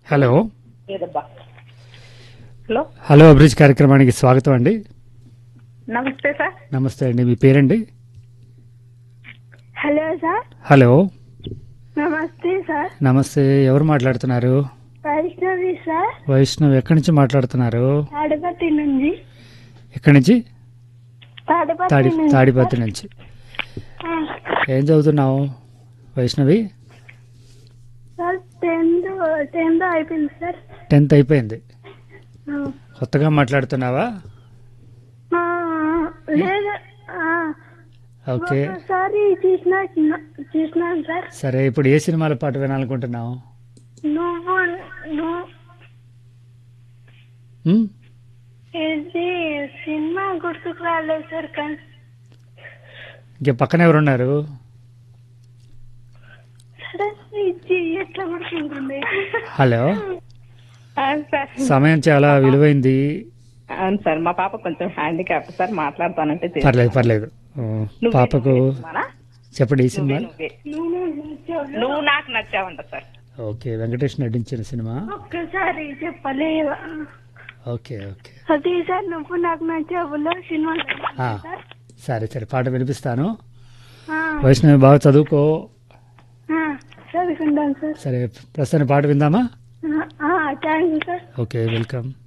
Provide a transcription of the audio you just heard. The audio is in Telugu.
హలో ఏదబ్బా హలో హలో అభిరుచి కార్యక్రమానికి స్వాగతం అండి నమస్తే సార్ నమస్తే అండి మీ పేరండి హలో సార్ హలో నమస్తే సార్ నమస్తే ఎవరు మాట్లాడుతున్నారు వైష్ణవి సార్ వైష్ణవ్ ఎక్కడి నుంచి మాట్లాడుతున్నారు తాడిపత్రి నుంచి ఎక్కడి నుంచి తాడిపత్రి తాడి నుంచి తాడిపత్రి నుంచి ఆ, ఏం చదువుతున్నావు వైష్ణవి సార్ టెన్త్ టెన్త్ అయిపోయింది సార్ టెన్త్ అయిపోయింది ఆ, కొత్తగా మాట్లాడుతున్నావా ఆ, లేదు ఆ, ఓకే ఒకసారి చూసిన చూసినాను సార్ సరే ఇప్పుడు ఏ సినిమాల పాట వినాలనుకుంటున్నావు నువ్వు నువ్వు ఉమ్? ఇది సినిమా గుర్తుకు రాలేదు సార్ కానీ ఇంకా పక్కన ఎవరున్నారు సరే ఇది ఎట్లా గుర్తుంటుంది హలో అవును సార్ సమయం చాలా విలువైంది అవును సార్ మా పాప కొంచెం హ్యాండిక్యాప్ సార్ మాట్లాడతానంటే చేస్తాను. పర్లేదు పర్లేదు ఆ, నువ్వే పాపకు నువ్వే సినిమానా? చెప్పండి ఈ నువ్వే సినిమా నువ్వే నువ్వు నువ్వు నాకు నచ్చావంట సార్ ఓకే వెంకటేష్ నటించిన సినిమా ఒక్కసారి చెప్పలేవా ఓకే ఓకే అది సార్ నువ్వు నాకు నచ్చావులో సినిమా ఆ, సార్ సరే సరే పాట వినిపిస్తాను ఆ, వైష్ణవి బాగా చదువుకో ఆ, చదువుకుంటాను సార్ సరే ప్రస్తుతానికి పాట విందామా thank you sir okay welcome